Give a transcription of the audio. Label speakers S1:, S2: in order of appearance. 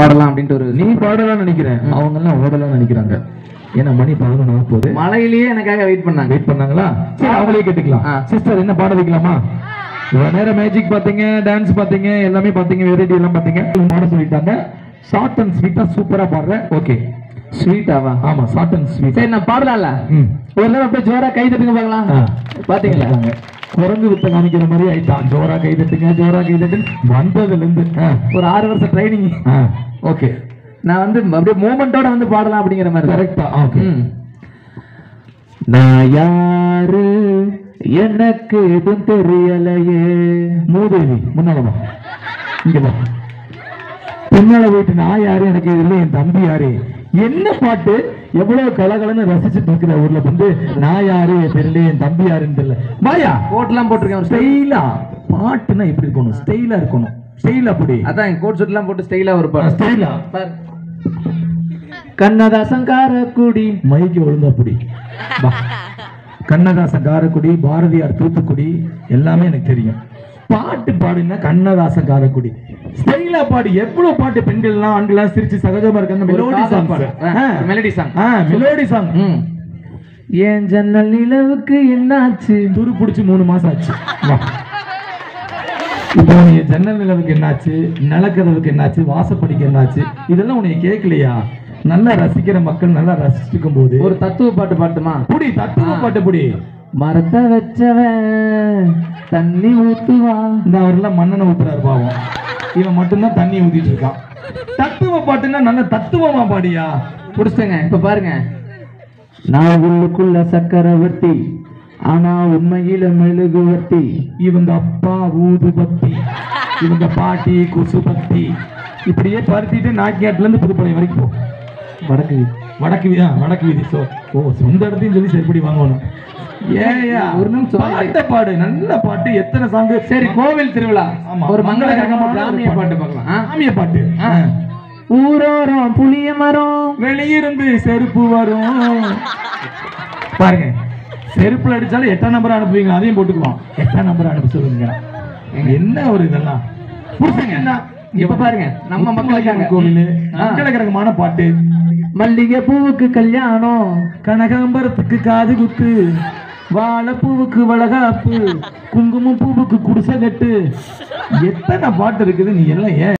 S1: பாடலாம் அப்படின்ட்டு ஒரு
S2: நீ பாடலாம் நினைக்கிறேன் அவங்க எல்லாம் ஓடலாம் நினைக்கிறாங்க ஏன்னா மணி பதினொன்று ஆக போகுது
S1: மலையிலேயே எனக்காக வெயிட் பண்ணாங்க
S2: வெயிட் பண்ணாங்களா சரி அவங்களே கேட்டுக்கலாம்
S1: ஆ.
S2: சிஸ்டர் என்ன பாட வைக்கலாமா இவ்வளவு நேரம் மேஜிக் பாத்தீங்க டான்ஸ் பாத்தீங்க எல்லாமே பாத்தீங்க வெரைட்டி எல்லாம் பாத்தீங்க பாட சொல்லிட்டாங்க ஷார்ட் அண்ட் ஸ்வீட்டா சூப்பரா பாடுறேன் ஓகே
S1: ஸ்வீட்டாவா
S2: ஆமா ஷார்ட் அண்ட் ஸ்வீட்
S1: சரி நான் பாடலாம்ல
S2: ம்
S1: ஒரு நேரம் அப்படியே ஜோரா கை தட்டுங்க பார்க்கலாம்
S2: ஆ.
S1: பாத்தீங்களா
S2: பாத்தீங்களா குரங்கு வித்த காமிக்கிற மாதிரி ஆயிட்டான் ஜோரா கை தட்டுங்க ஜோரா கை தட்டுன்னு வந்ததுல இருந்து
S1: ஒரு ஆறு வருஷம் ட்ரைனிங்
S2: ஓகே
S1: நான் வந்து அப்படியே மூமெண்டோட வந்து பாடலாம் அப்படிங்கிற மாதிரி தான்.
S2: கரெக்டா ஓகே
S1: ம்.
S2: நான் யாரு எனக்கு எதுவும் தெரியலையே மூதேவி முன்னால வா இங்க வா பின்னால போயிட்டு நான் யாரு எனக்கு இதுல என் தம்பி யாரு என்ன பாட்டு எவ்வளவு கலகலன்னு ரசிச்சுட்டு இருக்கிற ஊர்ல வந்து நான் யாரு தெரியல என் தம்பி யாருன்னு தெரியல வாயா
S1: கோட்லாம் போட்டிருக்கேன் ஒரு style.
S2: ஸ்டைலா பாட்டுனா எப்படி இருக்கணும் ஸ்டைலா இருக்கணும் ஸ்டைல் அப்படி
S1: அதான் என் கோட் சுட்லாம் போட்டு ஸ்டைலா ஒரு பாடம்
S2: ஸ்டைலா
S1: பாரு. கண்ணதாசன் காரக்குடி
S2: மைக்கு ஒழுங்கா அப்படி வா. கண்ணதாசன் காரக்குடி பாரதியார் தூத்துக்குடி எல்லாமே எனக்கு தெரியும் பாட்டு பாடுனா கண்ணதாசன் காரக்குடி ஸ்டைலா பாடு எவ்வளவு பாட்டு பெண்கள்லாம் ஆண்கள்லாம் சிரிச்சு சகஜமா இருக்காங்க மெலோடி சாங் பாடு
S1: மெலடி சாங்
S2: மெலோடி சாங்
S1: ம் ஏன் ஜன்னல் நிலவுக்கு என்னாச்சு
S2: துரு பிடிச்சி மூணு மாசம் ஆச்சு வா இப்போ நீ ஜன்னல் நிலவுக்கு என்னாச்சு நிலக்கதவுக்கு என்னாச்சு வாசப்படிக்கு என்னாச்சு இதெல்லாம் உன்னை கேட்கலையா நல்லா ரசிக்கிற மக்கள் நல்லா ரசிச்சுக்கும் போது
S1: ஒரு தத்துவ பாட்டு பாட்டுமா
S2: புடி தத்துவ பாட்டு புடி
S1: மரத்தை வச்சவன் தண்ணி ஊத்துவான்
S2: இந்த அவரெல்லாம் மண்ணெண்ணை ஊத்துறாரு பாவம் இவன் மட்டும்தான் தண்ணி ஊத்திட்டு இருக்கான் தத்துவ பாட்டுன்னா நல்ல தத்துவமா பாடியா
S1: புடிச்சிட்டங்க இப்ப பாருங்க நான் உள்ளுக்குள்ள சக்கரவர்த்தி ஆனா உண்மையில மெழுகுவர்த்தி
S2: இவங்க அப்பா ஊதுபத்தி இவங்க பாட்டி குசுபத்தி இப்படியே பருத்திட்டு நாக்கியாட்டுல இருந்து புதுப்படை வரைக்கும் போ
S1: வடக்கு
S2: வடக்கு வீதி ஆ, வடக்கு வீதி சோ ஓ சொந்த இடத்தையும் சொல்லி சரிப்படி வாங்கணும் ஏயா
S1: ஒரு நிமிஷம்.
S2: பாட்ட பாடு நல்ல பாட்டு எத்தனை சாங்கு
S1: சரி கோவில் திருவிழா
S2: ஆமா.
S1: ஒரு மங்களகரமா
S2: மங்களகரமான
S1: கிராமிய
S2: ஒரு
S1: பாட்டு பார்க்கலாம் ஆ?
S2: சாமிய பாட்டு
S1: ஆ. ஊரோரம் புளிய மரம்
S2: வெளியிருந்து செருப்பு வரும் பாருங்க செருப்புல அடிச்சாலும் எட்டாம் நம்பர் அனுப்புவீங்க அதையும் போட்டுக்குவோம் எட்டாம் நம்பர் அனுப்ப சொல்லுங்க என்ன ஒரு இதெல்லாம் புரிஞ்சுங்க என்ன
S1: இப்ப பாருங்க நம்ம மக்களுக்காக
S2: கோவில்
S1: ஆ.
S2: மக்களகரகமான பாட்டு
S1: மல்லிகை பூவுக்கு கல்யாணம்
S2: கனகாம்பரத்துக்கு காது குத்து வாழைப்பூவுக்கு வளகாப்பு குங்குமம் பூவுக்கு குடிசை கட்டு எத்தனை பாட்டு இருக்குது நீ எல்லாம் ஏன்